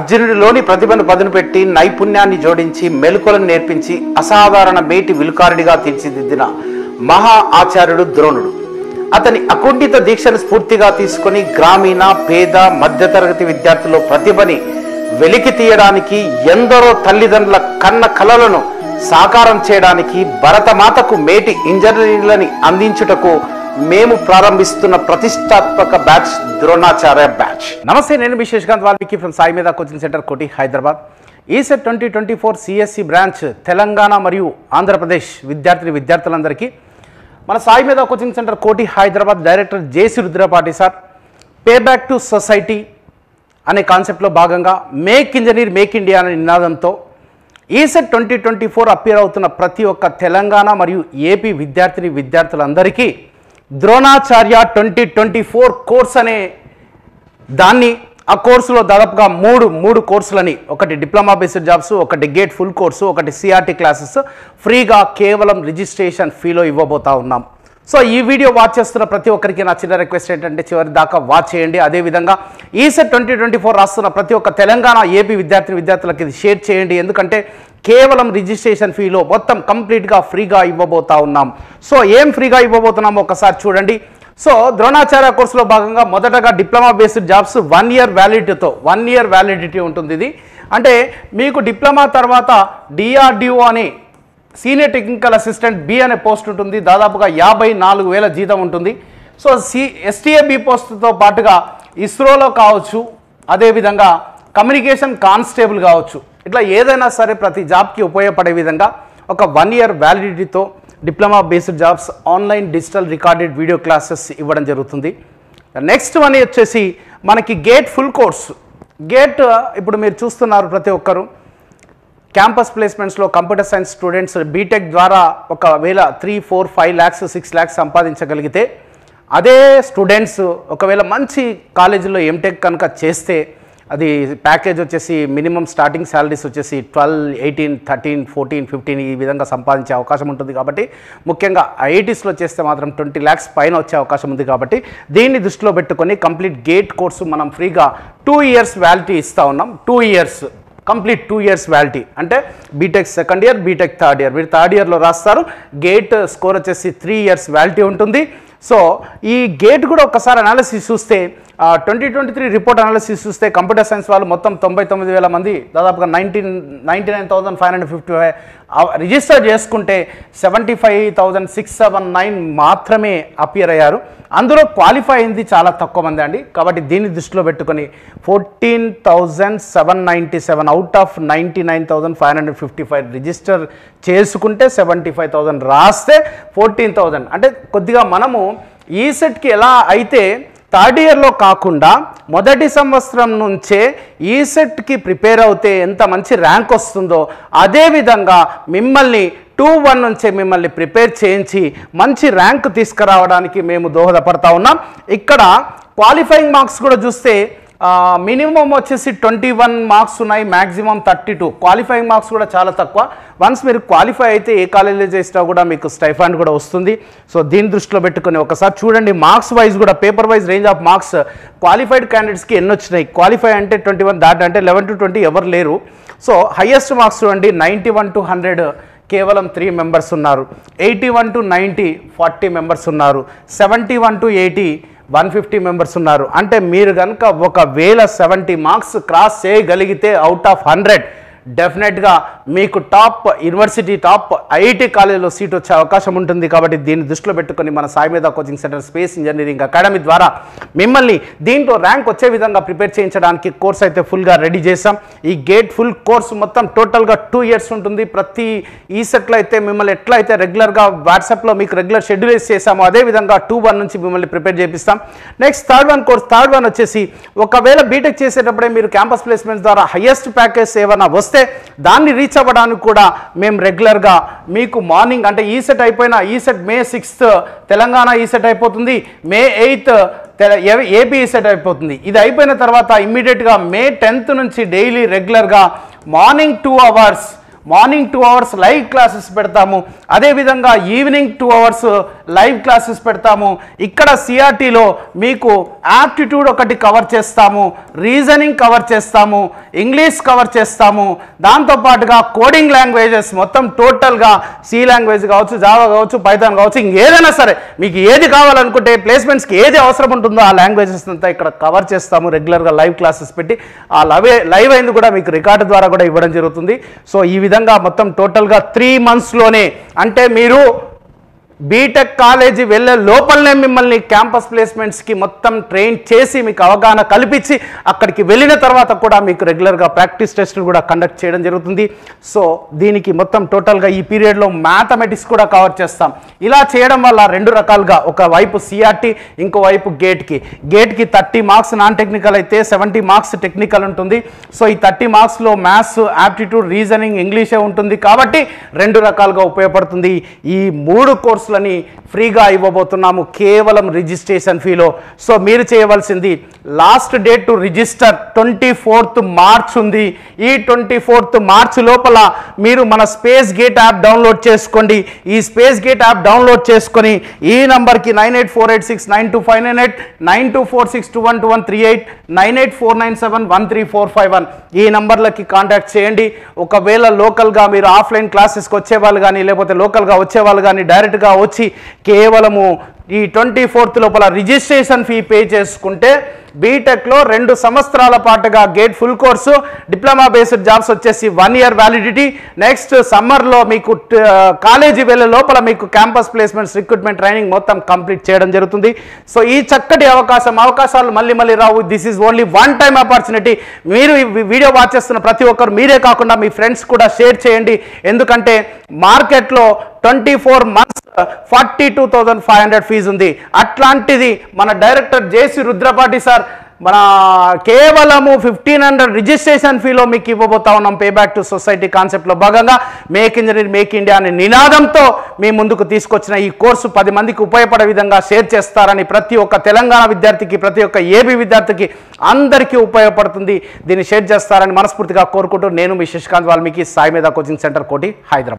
అర్జునుడిలోని ప్రతిభను పదును పెట్టి నైపుణ్యాన్ని జోడించి మెలకులను నేర్పించి అసాధారణ మేటి విలుకారుడిగా తీర్చిదిద్దిన మహా ఆచార్యుడు ద్రోణుడు అతని అకుంఠిత దీక్షను స్ఫూర్తిగా తీసుకొని గ్రామీణ పేద మధ్యతరగతి విద్యార్థుల ప్రతిభని వెలికి తీయడానికి ఎందరో తల్లిదండ్రుల కన్న కలలను సాకారం చేయడానికి భరతమాతకు మేటి ఇంజనీర్లని అందించుటకు మేము ప్రారంభిస్తున్న ప్రతిష్టాత్మక బ్యాచ్ ద్రోణాచార్య బ్యాచ్ నమస్తే నేను మీ Shashikanth Valmiki from Sai Meda coaching centre Koti Hyderabad ECET twenty twenty four CSE branch Telangana మరియు ఆంధ్రప్రదేశ్ విద్యార్థిని విద్యార్థులందరికీ మన Sai Meda coaching centre Koti Hyderabad director JC Rudrapati sir pay back to society అనే కాన్సెప్ట్లో భాగంగా మేక్ ఇంజనీర్ మేక్ ఇండియా అనే నినాదంతో ECET twenty twenty four appear అవుతున్న ప్రతి ఒక్క తెలంగాణ మరియు ఏపీ విద్యార్థిని విద్యార్థులందరికీ Dronacharya twenty twenty four course అనే దాన్ని ఆ కోర్సులో దాదాపుగా మూడు మూడు కోర్సులని ఒకటి డిప్లొమా బేస్డ్ జాబ్స్ ఒకటి గేట్ ఫుల్ కోర్సు ఒకటి సిఆర్టీ క్లాసెస్ ఫ్రీగా కేవలం రిజిస్ట్రేషన్ ఫీలో ఇవ్వబోతా ఉన్నాం సో ఈ వీడియో వాచ్ చేస్తున్న ప్రతి ఒక్కరికి నా చిన్న రిక్వెస్ట్ ఏంటంటే చివరి దాకా వాచ్ చేయండి అదేవిధంగా ఈసెట్ ట్వంటీ ట్వంటీ ఫోర్ రాస్తున్న ప్రతి ఒక్క తెలంగాణ ఏపీ విద్యార్థి విద్యార్థులకు ఇది షేర్ చేయండి ఎందుకంటే కేవలం రిజిస్ట్రేషన్ ఫీలో మొత్తం కంప్లీట్గా ఫ్రీగా ఇవ్వబోతా ఉన్నాం సో ఏం ఫ్రీగా ఇవ్వబోతున్నామో ఒకసారి చూడండి సో ద్రోణాచార్య కోర్సులో భాగంగా మొదటగా diploma based jobs one year వ్యాలిడిటీతో వన్ ఇయర్ వ్యాలిడిటీ ఉంటుంది ఇది అంటే మీకు డిప్లొమా తర్వాత డిఆర్డిఓ అనే సీనియర్ టెక్నికల్ అసిస్టెంట్ బి అనే పోస్ట్ ఉంటుంది దాదాపుగా యాభై నాలుగు వేల జీతం ఉంటుంది సో సి ఎస్టీఏ బి పోస్ట్తో పాటుగా ఇస్రోలో కావచ్చు అదేవిధంగా కమ్యూనికేషన్ కానిస్టేబుల్ కావచ్చు ఇట్లా ఏదైనా సరే ప్రతి జాబ్కి ఉపయోగపడే విధంగా ఒక వన్ ఇయర్ వ్యాలిడిటీతో diploma based jobs online digital recorded video classes ఇవ్వడం జరుగుతుంది నెక్స్ట్ వన్ వచ్చేసి మనకి గేట్ ఫుల్ కోర్స్ గేట్ ఇప్పుడు మీరు చూస్తున్నారు ప్రతి ఒక్కరు క్యాంపస్ ప్లేస్మెంట్స్లో కంప్యూటర్ సైన్స్ స్టూడెంట్స్ బీటెక్ ద్వారా ఒకవేళ three four five lakhs six lakhs సంపాదించగలిగితే అదే స్టూడెంట్స్ ఒకవేళ మంచి కాలేజీలో ఎంటెక్ కనుక చేస్తే అది ప్యాకేజ్ వచ్చేసి మినిమం స్టార్టింగ్ శాలరీస్ వచ్చేసి twelve eighteen thirteen fourteen fifteen ఈ విధంగా సంపాదించే అవకాశం ఉంటుంది కాబట్టి ముఖ్యంగా ఐఐటీస్లో చేస్తే మాత్రం ట్వంటీ ల్యాక్స్ పైన వచ్చే అవకాశం ఉంది కాబట్టి దీన్ని దృష్టిలో పెట్టుకొని కంప్లీట్ గేట్ కోర్సు మనం ఫ్రీగా టూ ఇయర్స్ వ్యాలిటీ ఇస్తూ ఉన్నాం two years complete two years validity అంటే BTech second year BTech third year మీరు థర్డ్ ఇయర్లో రాస్తారు గేట్ స్కోర్ వచ్చేసి త్రీ ఇయర్స్ వ్యాలిటీ ఉంటుంది సో ఈ గేట్ కూడా ఒకసారి అనాలిసిస్ చూస్తే twenty twenty three report analysis చూస్తే కంప్యూటర్ సైన్స్ వాళ్ళు మొత్తం తొంభై తొమ్మిది వేల మంది దాదాపుగా nineteen ninety nine thousand five hundred fifty five register చేసుకుంటే seventy five thousand six seven nine మాత్రమే అపియర్ అయ్యారు అందులో క్వాలిఫై అయింది చాలా తక్కువ మంది అండి కాబట్టి దీన్ని దృష్టిలో పెట్టుకొని fourteen thousand seven ninety seven out of ninety nine thousand five hundred fifty five register చేసుకుంటే సెవెంటీ ఫైవ్ థౌజండ్ రాస్తే ఫోర్టీన్ థౌజండ్ అంటే కొద్దిగా మనము ఈ సెట్కి ఎలా అయితే థర్డ్ ఇయర్లో కాకుండా మొదటి సంవత్సరం నుంచే ఈ సెట్కి ప్రిపేర్ అవుతే ఎంత మంచి ర్యాంక్ వస్తుందో అదేవిధంగా మిమ్మల్ని టూ వన్ నుంచే మిమ్మల్ని ప్రిపేర్ చేయించి మంచి ర్యాంక్ తీసుకురావడానికి మేము దోహదపడతా ఉన్నాం ఇక్కడ క్వాలిఫైయింగ్ మార్క్స్ కూడా చూస్తే మినిమం వచ్చేసి ట్వంటీ వన్ మార్క్స్ ఉన్నాయి maximum thirty two qualifying marks కూడా చాలా తక్కువ వన్స్ మీరు క్వాలిఫై అయితే ఏ కాలేజీలో చేసినా కూడా మీకు స్టైఫాండ్ కూడా వస్తుంది సో దీని దృష్టిలో పెట్టుకొని ఒకసారి చూడండి మార్క్స్ వైజ్ కూడా paper wise range of marks qualified క్యాండిడేట్స్కి ఎన్ని వచ్చినాయి క్వాలిఫై అంటే ట్వంటీ వన్ దాటి అంటే లెవెన్ టు ట్వంటీ ఎవరు లేరు సో హయ్యెస్ట్ మార్క్స్ చూడండి నైంటీ వన్ టు హండ్రెడ్ కేవలం త్రీ మెంబర్స్ ఉన్నారు eighty one to ninety forty members ఉన్నారు seventy one to eighty one fifty members ఉన్నారు అంటే మీరు కనుక ఒకవేళ సెవెంటీ మార్క్స్ క్రాస్ చేయగలిగితే అవుట్ ఆఫ్ హండ్రెడ్ డెఫినెట్గా మీకు టాప్ యూనివర్సిటీ టాప్ ఐఐటి కాలేజీలో సీట్ వచ్చే అవకాశం ఉంటుంది కాబట్టి దీన్ని దృష్టిలో పెట్టుకొని మన Sai Meda coaching centre space engineering academy ద్వారా మిమ్మల్ని దీంట్లో ర్యాంక్ వచ్చే విధంగా ప్రిపేర్ చేయించడానికి కోర్స్ అయితే ఫుల్గా రెడీ చేసాం ఈ గేట్ ఫుల్ కోర్స్ మొత్తం టోటల్గా టూ ఇయర్స్ ఉంటుంది ప్రతి ఈ సెట్లో అయితే మిమ్మల్ని ఎట్లా అయితే రెగ్యులర్గా వాట్సాప్లో మీకు రెగ్యులర్ షెడ్యూలైజ్ చేసామో అదే విధంగా టూ వన్ నుంచి మిమ్మల్ని ప్రిపేర్ చేపిస్తాం next third one course third one వచ్చేసి ఒకవేళ బీటెక్ చేసేటప్పుడే మీరు క్యాంపస్ ప్లేస్మెంట్స్ ద్వారా హైయెస్ట్ ప్యాకేజ్ ఏమైనా వస్తే దాన్ని రీచ్ అవ్వడానికి కూడా మేము రెగ్యులర్గా మీకు మార్నింగ్ అంటే ఈ సెట్ అయిపోయిన ఈ సెట్ మే సిక్స్త్ తెలంగాణ ఈ సెట్ అయిపోతుంది May eighth AP ECET అయిపోతుంది ఇది అయిపోయిన తర్వాత ఇమ్మీడియట్గా మే టెన్త్ నుంచి డైలీ రెగ్యులర్గా morning two hours morning two hours live classes పెడతాము అదేవిధంగా evening two hours live classes పెడతాము ఇక్కడ సిఆర్టీలో మీకు యాప్టిట్యూడ్ ఒకటి కవర్ చేస్తాము రీజనింగ్ కవర్ చేస్తాము ఇంగ్లీష్ కవర్ చేస్తాము దాంతోపాటుగా కోడింగ్ లాంగ్వేజెస్ మొత్తం టోటల్గా సి లాంగ్వేజ్ కావచ్చు జావా కావచ్చు పైథాన్ కావచ్చు ఇంకేదైనా సరే మీకు ఏది కావాలనుకుంటే ప్లేస్మెంట్స్కి ఏది అవసరం ఉంటుందో ఆ లాంగ్వేజెస్ అంతా ఇక్కడ కవర్ చేస్తాము రెగ్యులర్గా లైవ్ క్లాసెస్ పెట్టి ఆ లవ్ లైవ్ అయింది కూడా మీకు రికార్డు ద్వారా కూడా ఇవ్వడం జరుగుతుంది సో ఈ విధంగా మొత్తం టోటల్గా త్రీ మంత్స్లోనే అంటే మీరు బీటెక్ కాలేజీ వెళ్ళే లోపలనే మిమ్మల్ని క్యాంపస్ ప్లేస్మెంట్స్కి మొత్తం ట్రైన్ చేసి మీకు అవగాహన కల్పించి అక్కడికి వెళ్ళిన తర్వాత కూడా మీకు రెగ్యులర్గా ప్రాక్టీస్ టెస్టులు కూడా కండక్ట్ చేయడం జరుగుతుంది సో దీనికి మొత్తం టోటల్గా ఈ పీరియడ్లో మ్యాథమెటిక్స్ కూడా కవర్ చేస్తాం ఇలా చేయడం వల్ల రెండు రకాలుగా ఒక వైపు సిఆర్టీ ఇంకో వైపు గేట్కి గేట్కి థర్టీ మార్క్స్ నాన్ టెక్నికల్ అయితే సెవెంటీ మార్క్స్ టెక్నికల్ ఉంటుంది సో ఈ థర్టీ మార్క్స్లో మ్యాథ్స్ యాప్టిట్యూడ్ రీజనింగ్ ఇంగ్లీషే ఉంటుంది కాబట్టి రెండు రకాలుగా ఉపయోగపడుతుంది ఈ మూడు కోర్సులని ఫ్రీగా ఇవ్వబోతున్నాము కేవలం రిజిస్ట్రేషన్ ఫీలో సో మీరు చేయవలసింది last date to register twenty fourth March ఉంది ఈ ట్వంటీ ఫోర్త్ మార్చ్ లోపల మీరు మన స్పేస్ గేట్ యాప్ డౌన్లోడ్ చేసుకోండి ఈ స్పేస్ గేట్ యాప్ డౌన్లోడ్ చేసుకొని ఈ నంబర్కి nine eight four eight six nine two five nine eight nine two four six two one two one three eight nine eight four nine seven one three four five one ఈ నంబర్లకి contact చేయండి ఒకవేళ లోకల్గా మీరు offline క్లాసెస్కి వచ్చేవాళ్ళు కానీ లేకపోతే లోకల్గా వచ్చేవాళ్ళు కానీ డైరెక్ట్గా వచ్చి కేవలము ఈ ట్వంటీ ఫోర్త్ లోపల రిజిస్ట్రేషన్ ఫీ పే చేసుకుంటే బీటెక్లో రెండు సంవత్సరాల పాటుగా GATE full course diploma based jobs వచ్చేసి వన్ ఇయర్ వ్యాలిడిటీ నెక్స్ట్ సమ్మర్లో మీకు కాలేజీ వెళ్ళే లోపల మీకు క్యాంపస్ ప్లేస్మెంట్స్ రిక్రూట్మెంట్ ట్రైనింగ్ మొత్తం కంప్లీట్ చేయడం జరుగుతుంది సో ఈ చక్కటి అవకాశం అవకాశాలు మళ్ళీ మళ్ళీ రావు this is only one time opportunity మీరు ఈ వీడియో వాచ్ చేస్తున్న ప్రతి ఒక్కరు మీరే కాకుండా మీ ఫ్రెండ్స్ కూడా షేర్ చేయండి ఎందుకంటే మార్కెట్లో twenty four months forty two thousand five hundred fees ఉంది అట్లాంటిది మన డైరెక్టర్ జేసి రుద్రపాటి సార్ మన కేవలము ఫిఫ్టీన్ హండ్రెడ్ రిజిస్ట్రేషన్ ఫీలో మీకు ఇవ్వబోతా ఉన్నాం పే బ్యాక్ టు సొసైటీ కాన్సెప్ట్లో భాగంగా మేక్ ఇంజనీర్ మేక్ ఇండియా అనే నినాదంతో మీ ముందుకు తీసుకొచ్చిన ఈ కోర్సు పది మందికి ఉపయోగపడే విధంగా షేర్ చేస్తారని ప్రతి ఒక్క తెలంగాణ విద్యార్థికి ప్రతి ఒక్క ఏబీ విద్యార్థికి అందరికీ ఉపయోగపడుతుంది దీన్ని షేర్ చేస్తారని మనస్ఫూర్తిగా కోరుకుంటూ నేను మీ శశికాంత్ వాల్మీకి సాయి మీద కోచింగ్ సెంటర్ కోటి హైదరాబాద్